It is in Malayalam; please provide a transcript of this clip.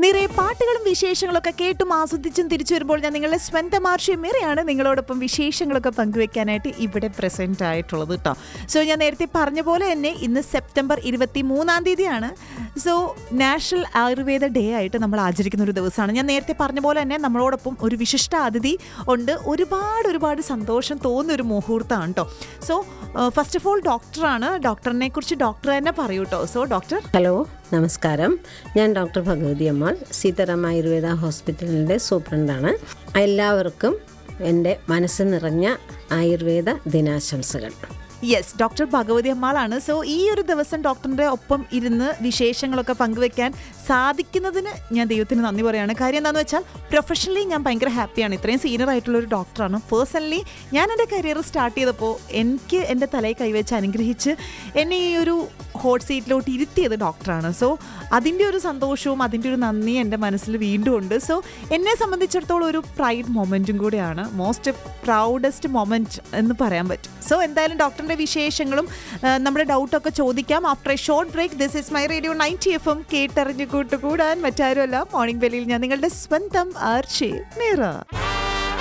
നിറയെ പാട്ടുകളും വിശേഷങ്ങളും ഒക്കെ കേട്ടും ആസ്വദിച്ചും തിരിച്ചു വരുമ്പോൾ ഞാൻ നിങ്ങളുടെ സ്വന്തം ആർഷ്യ മേറയാണ് നിങ്ങളോടൊപ്പം വിശേഷങ്ങളൊക്കെ പങ്കുവെക്കാനായിട്ട് ഇവിടെ പ്രസന്റ് ആയിട്ടുള്ളത് കേട്ടോ സോ ഞാൻ നേരത്തെ പറഞ്ഞ പോലെ തന്നെ ഇന്ന് സെപ്റ്റംബർ ഇരുപത്തി മൂന്നാം തീയതിയാണ് സോ നാഷണൽ ആയുർവേദ ഡേ ആയിട്ട് നമ്മൾ ആചരിക്കുന്ന ഒരു ദിവസമാണ് ഞാൻ നേരത്തെ പറഞ്ഞ പോലെ തന്നെ നമ്മളോടൊപ്പം ഒരു വിശിഷ്ട അതിഥി ഉണ്ട് ഒരുപാട് ഒരുപാട് സന്തോഷം തോന്നുന്ന ഒരു മുഹൂർത്തമാണ് കേട്ടോ സോ ഫസ്റ്റ് ഓഫ് ഓൾ ഡോക്ടറാണ് ഡോക്ടറിനെ കുറിച്ച് ഡോക്ടർ തന്നെ പറയൂ കേട്ടോ സോ ഡോക്ടർ ഹലോ നമസ്കാരം ഞാൻ ഡോക്ടർ ഭഗവതി അമ്മാൾ സീതാറാം ആയുർവേദ ഹോസ്പിറ്റലിൻ്റെ സൂപ്രണ്ടാണ് എല്ലാവർക്കും എൻ്റെ മനസ്സ് നിറഞ്ഞ ആയുർവേദ ദിനാശംസകൾ യെസ് ഡോക്ടർ ഭഗവതി അമ്മാളാണ് സോ ഈ ഒരു ദിവസം ഡോക്ടറിന്റെ ഒപ്പം ഇരുന്ന് വിശേഷങ്ങളൊക്കെ പങ്കുവെക്കാൻ സാധിക്കുന്നതിന് ഞാൻ ദൈവത്തിന് നന്ദി പറയാണ് കാര്യം എന്താണെന്ന് വെച്ചാൽ പ്രൊഫഷണലി ഞാൻ ഭയങ്കര ഹാപ്പിയാണ് ഇത്രയും സീനിയർ ആയിട്ടുള്ള ഒരു ഡോക്ടറാണ് പേഴ്സണലി ഞാൻ എൻ്റെ കരിയർ സ്റ്റാർട്ട് ചെയ്തപ്പോൾ എനിക്ക് എൻ്റെ തലയിൽ കൈവച്ച് അനുഗ്രഹിച്ച് എന്നെ ഈ ഒരു ഹോട്ട് സീറ്റിലോട്ട് ഇരുത്തിയത് ഡോക്ടറാണ് സോ അതിൻ്റെ ഒരു സന്തോഷവും അതിൻ്റെ ഒരു നന്ദി എൻ്റെ മനസ്സിൽ വീണ്ടും ഉണ്ട് സോ എന്നെ സംബന്ധിച്ചിടത്തോളം ഒരു പ്രൈഡ് മൊമെൻറ്റും കൂടിയാണ് മോസ്റ്റ് പ്രൗഡസ്റ്റ് മൊമെൻറ്റ് എന്ന് പറയാൻ പറ്റും സോ എന്തായാലും ഡോക്ടറിൻ്റെ വിശേഷങ്ങളും ആ, നമ്മുടെ ഡൗട്ടൊക്കെ ചോദിക്കാം after a short break this is my radio ninety F M കേട്ടറിഞ്ഞ് കൂട്ടുകൂടാൻ മറ്റാരുമല്ല മോർണിംഗ് വെല്ലിൽ ഞാൻ നിങ്ങളുടെ സ്വന്തം ആർച്ചേ മീറ